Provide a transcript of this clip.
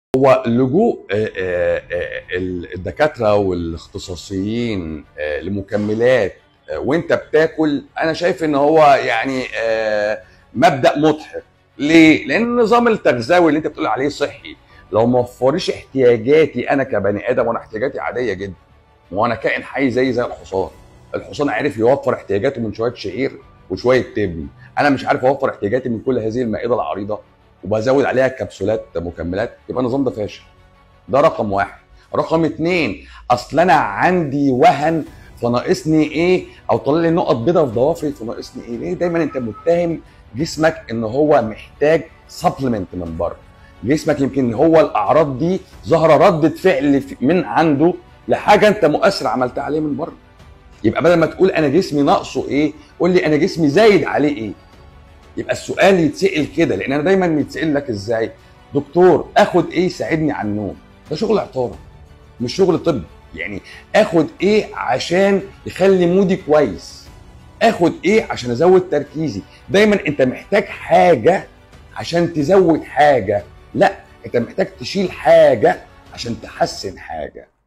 هو لجوء آه، آه، آه، الدكاتره والاختصاصيين آه، لمكملات آه، وانت بتاكل انا شايف ان هو يعني آه، مبدا مضحك ليه؟ لان النظام التغذوي اللي انت بتقول عليه صحي لو ما وفرش احتياجاتي انا كبني ادم وانا احتياجاتي عاديه جدا وانا كائن حي زي زي الحصان الحصان عارف يوفر احتياجاته من شويه شعير وشويه تبن انا مش عارف اوفر احتياجاتي من كل هذه المائده العريضه وبزود عليها كبسولات مكملات يبقى النظام ده فاشل ده رقم واحد رقم اتنين اصل انا عندي وهن فناقصني ايه او طلع لي نقط بيضاء في ضوافري فناقصني ايه ليه دايما انت متهم جسمك ان هو محتاج سبلمنت من بره جسمك يمكن هو الاعراض دي ظاهره رده فعل في- من عنده لحاجه انت مؤثر عملتها عليه من بره يبقى بدل ما تقول انا جسمي ناقصه ايه قول لي انا جسمي زايد عليه ايه يبقى السؤال يتسال كده لان انا دايما يتسال لك ازاي دكتور اخد ايه يساعدني على النوم ده شغل عطاره مش شغل طب يعني اخد ايه عشان يخلي مودي كويس اخد ايه عشان ازود تركيزي دايما انت محتاج حاجه عشان تزود حاجه لا انت محتاج تشيل حاجه عشان تحسن حاجه